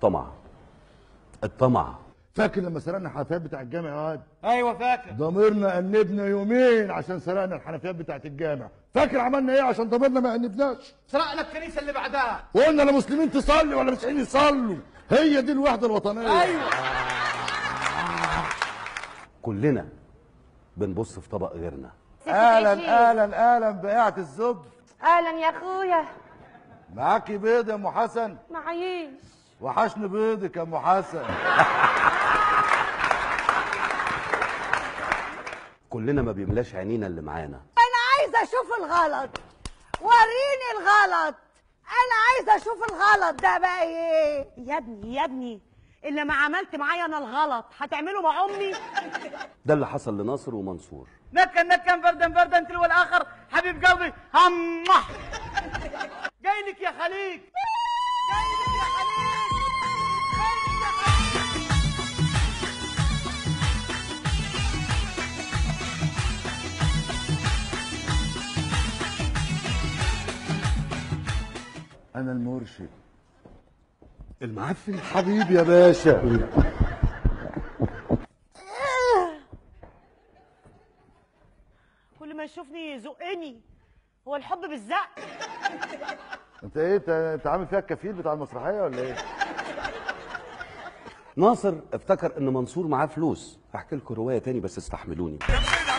طمع الطمع فاكر لما سرقنا الحنفيات بتاع الجامع يا واد ايوه فاكر ضميرنا أنبنا يومين عشان سرقنا الحنفيات بتاعت الجامع فاكر عملنا ايه عشان ضميرنا ما أنبناش سرقنا الكنيسه اللي بعدها وقلنا لا مسلمين تصلي ولا مسيحيين يصلوا هي دي الوحده الوطنيه ايوه كلنا بنبص في طبق غيرنا اهلا اهلا اهلا بقاعة الزبد اهلا يا اخويا معاكي بيض يا ام حسن معيش وحشني بيضك يا ام حسن كلنا ما بيملاش عينينا اللي معانا انا عايزه اشوف الغلط وريني الغلط انا عايزه اشوف الغلط ده بقى ايه يا ابني يا ابني اللي ما عملت معايا انا الغلط هتعمله مع امي ده اللي حصل لناصر ومنصور نكا نكا بردا بردا تلو الاخر حبيب قلبي هم جاي لك يا خليج جاي لك يا خليج جاي لك يا خليج انا المرشد المعفن حبيبي يا باشا كل ما يشوفني يزقني هو الحب بالزق انت ايه انت انت عامل فيها الكفيل بتاع المسرحيه ولا ايه ناصر افتكر ان منصور معاه فلوس هحكي لكم روايه تاني بس استحملوني